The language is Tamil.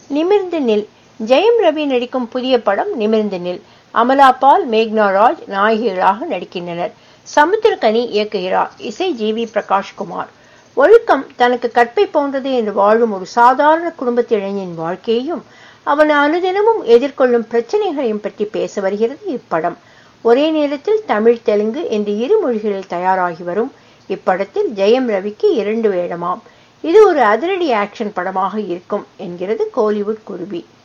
நிமிர்ந்து நில் ஜெயம் ரவி நடிக்கும் புதிய படம் நிமிர்ந்து நில் அமலா பால் மேக்னா ராஜ் நாயகிகளாக நடிக்கின்றனர் சமுத்திரகனி இயக்குகிறார் இசை ஜி வி பிரகாஷ்குமார் ஒழுக்கம் தனக்கு கற்பை போன்றது என்று வாழும் ஒரு சாதாரண குடும்பத்து இளைஞன் வாழ்க்கையையும் அவன் அனுதினமும் எதிர்கொள்ளும் பிரச்சனைகளையும் பற்றி பேச வருகிறது இப்படம் ஒரே நேரத்தில் தமிழ் தெலுங்கு என்று இரு மொழிகளில் தயாராகி வரும் இப்படத்தில் ஜெயம் ரவிக்கு இரண்டு வேடமாம் இது ஒரு அதிரடி ஆக்ஷன் படமாக இருக்கும் என்கிறது கோலிவுட் குருவி